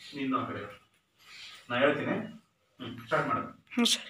ನೀನು ಆ ಕಡೆ ನಾ ಹೇಳ್ತೀನಿ ಹ್ಮ್ ಸ್ಟಾರ್ಟ್ ಮಾಡು ಹ್ಞೂ ಸರ್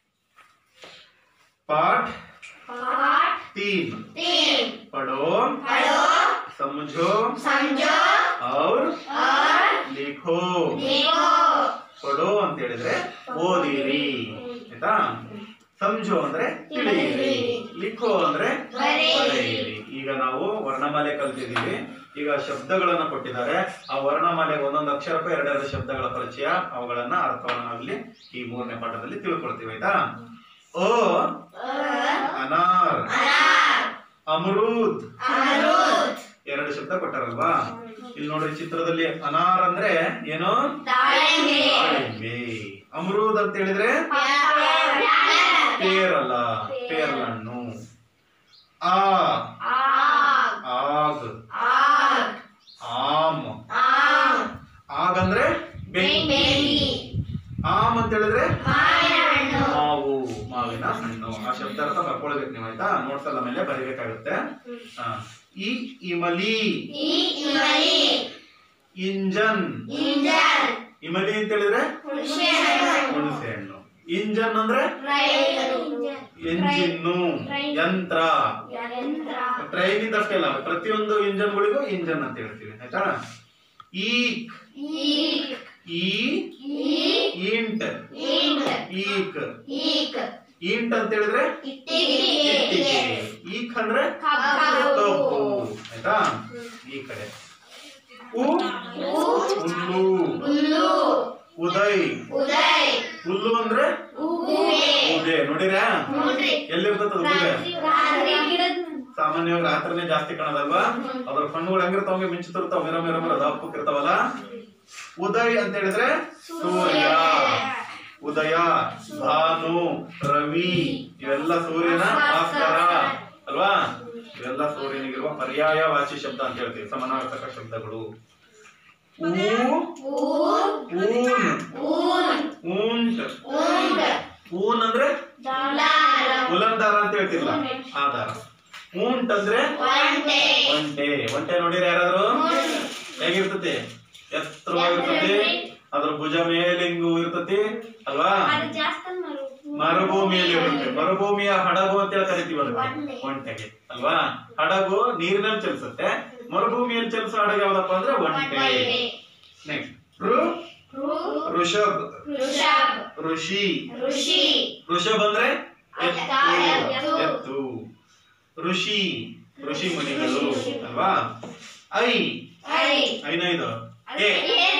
पाठ पाठ तीन तीन पढ़ो पढ़ो समझो समझो और और लिखो लिखो ಪಡೋ ಅಂತ ಹೇಳಿದ್ರೆ ಓದಿರಿ ಆಯ್ತಾ ಸಂಜೋ ಅಂದ್ರೆ ತಿಳಿಯಿರಿ ಲಿಖೋ ಅಂದ್ರೆ ಬರೆಯಿರಿ. ಬರೆಯಿರಿ ಈಗ ನಾವು ವರ್ಣಮಾಲೆ ಕಲ್ತಿದ್ದೀವಿ ಈಗ ಶಬ್ದಗಳನ್ನ ಕೊಟ್ಟಿದ್ದಾರೆ ಆ ವರ್ಣಮಾಲೆಗೆ ಒಂದೊಂದು ಅಕ್ಷರಕ್ಕೂ ಎರಡೆರಡು ಶಬ್ದಗಳ ಪರಿಚಯ ಅವುಗಳನ್ನ ಅರ್ಥವನ್ನ ನಾವಿಲ್ಲಿ ಈ ಮೂರನೇ ಪಾಠದಲ್ಲಿ ತಿಳ್ಕೊಳ್ತೀವಿ ಆಯ್ತಾ ಓ ಅನಾರ್ अनार ಅಮರೂದ್ अमरूद ಎರಡು ಶಬ್ದ ಕೊಟ್ಟಾರಲ್ವಾ ಇಲ್ಲಿ ನೋಡ್ರಿ ಚಿತ್ರದಲ್ಲಿ ಅನಾರ್ ಅಂದ್ರೆ ಏನು दालिंबे ದಾಳಿಂಬೆ ಅಮರೂದ್ ಅಂತ ಹೇಳಿದ್ರೆ ಪೇರಲ ಪೇರಲಣ್ಣು ಆ आग ಆಗ್ आग ಆಮ್ आम ಆಗ್ ಅಂದ್ರೆ ಬೆಂಕಿ बेली ಆಮ್ ಅಂತ ಹೇಳಿದ್ರೆ ಮಾವಿನ ಹಣ್ಣು ಮಾವು ಮಾವಿನ ಹಣ್ಣು ಆ ಶಬ್ದ ಅರ್ಥ ಬರ್ಕೊಳ್ಬೇಕು ನೀವು ಆಯ್ತಾ ನೋಟ್ಸ್ ಎಲ್ಲ ಮೇಲೆ ಬರೀಬೇಕಾಗುತ್ತೆ ಹಾ. ಈ ಇಮಲಿ ಈ ಇಮಲಿ ಇಂಜನ್ ಇಂಜನ್ ಇಮಲಿ ಅಂತ ಹೇಳಿದ್ರೆ ಹುಣಸೆ ಹಣ್ಣು ಹುಣಸೆ ಹಣ್ಣು ಇಂಜನ್ ಅಂದ್ರೆ ರೈಲು ಎಂಜಿನ್ನು ಯಂತ್ರ ಯಂತ್ರ ಟ್ರೈನ್ ಇಂದಷ್ಟೇ ಅಲ್ಲ ಪ್ರತಿಯೊಂದು ಇಂಜನ್ಗಳಿಗೂ ಇಂಜನ್ ಅಂತ ಹೇಳ್ತೀವಿ ಆಯ್ತಾ ಈಕ್ ಈಕ್ ಈ ಇಂಟ್ ಇಂಟ್ ಈಕ್ ಈಕ್ ಇಂಟ್ ಅಂತ ಹೇಳಿದ್ರೆ ಇಟ್ಟಿಗೆ ಇಟ್ಟಿಗೆ ಈಕ್ ಅಂದ್ರೆ ಕಬ್ಬು ಕಬ್ಬು ಆಯ್ತಾ ಈ ಕಡೆ ಉ ಹುಲ್ಲು ಹುಲ್ಲು ಉದಯ್ ಉದಯ್ ಹುಲ್ಲು ಅಂದ್ರೆ ಉಗುವೆ ಉದೆ ನೋಡಿರಾ ನೋಡ್ರಿ ಎಲ್ಲಿರ್ತದ ಉದೆ ರಾತ್ರಿ ಗಿಡದ ಸಾಮಾನ್ಯವಾಗಿ ರಾತ್ರಿನೇ ಜಾಸ್ತಿ ಕಾಣೋದಲ್ವಾ ಅದ್ರ ಕಣ್ಣುಗಳು ಹೆಂಗಿರ್ತಾವ ಮಿಂಚುತ್ತಿರ್ತಾವ ಮಿರ ಮಿರ ಮಿರ ದಪ್ಪಕ್ಕಿರ್ತಾವಲ್ಲ ಉದಯ್ ಅಂತ ಹೇಳಿದ್ರೆ ಸೂರ್ಯ ಉದಯ ಭಾನು ರವಿ ಇವೆಲ್ಲ ಸೂರ್ಯನ ಭಾಸ್ಕರ ಅಲ್ವಾ ಇವೆಲ್ಲ ಸೂರ್ಯನಿಗಿರುವ ಪರ್ಯಾಯವಾಚಿ ಶಬ್ದ ಅಂತ ಹೇಳ್ತೀವಿ ಸಮಾನಾರ್ಥಕ ಶಬ್ದಗಳು ಊ ಊ ಊನ್ ಊನ್ ಊಂಟ್ ಉಂಡ್ ಊನ್ ಅಂದ್ರೆ ದಾರ ಉಲಂದಾರ ಅಂತ ಹೇಳ್ತಿಲ್ಲ ಆಧಾರ ಊಂಟ್ ಅಂದ್ರೆ ಒಂಟೆ ಒಂಟೆ ಒಂಟೆ ನೋಡಿರ ಯಾರಾದ್ರು ಹೇಗಿರ್ತತಿ ಎತ್ತರವಾಗಿರ್ತತಿ ಅದ್ರ ಭುಜ ಮೇಲೆ ಹಿಂಗು ಇರ್ತತಿ ಅಲ್ವಾ ಮರುಭೂಮಿಯಲ್ಲಿ ಇರುತ್ತೆ ಮರುಭೂಮಿಯ ಹಡಗು ಅಂತ ಹೇಳಿ ಕರಿತೀವಿ ಅದಕ್ಕೆ ಒಂಟೆಗೆ ಅಲ್ವಾ ಹಡಗು ನೀರಿನಲ್ಲಿ ಚಲಿಸುತ್ತೆ ಮರುಭೂಮಿಯಲ್ಲಿ ಚಲಿಸೋ ಹಡಗು ಯಾವ್ದಪ್ಪ ಅಂದ್ರೆ ಒಂಟೆ ನೆಕ್ಸ್ಟ್ ಋ ಋಷಭ್ ಋಷಭ್ ಋಷಿ ಋಷಿ ಋಷಭ್ ಅಂದ್ರೆ ಎತ್ತು ಎತ್ತು. ಎತ್ತು ಋಷಿ ಋಷಿ ಮುನಿಗಳು ಅಲ್ವಾ ಐ ಐ ಐನೈದು ಏ ಏನ್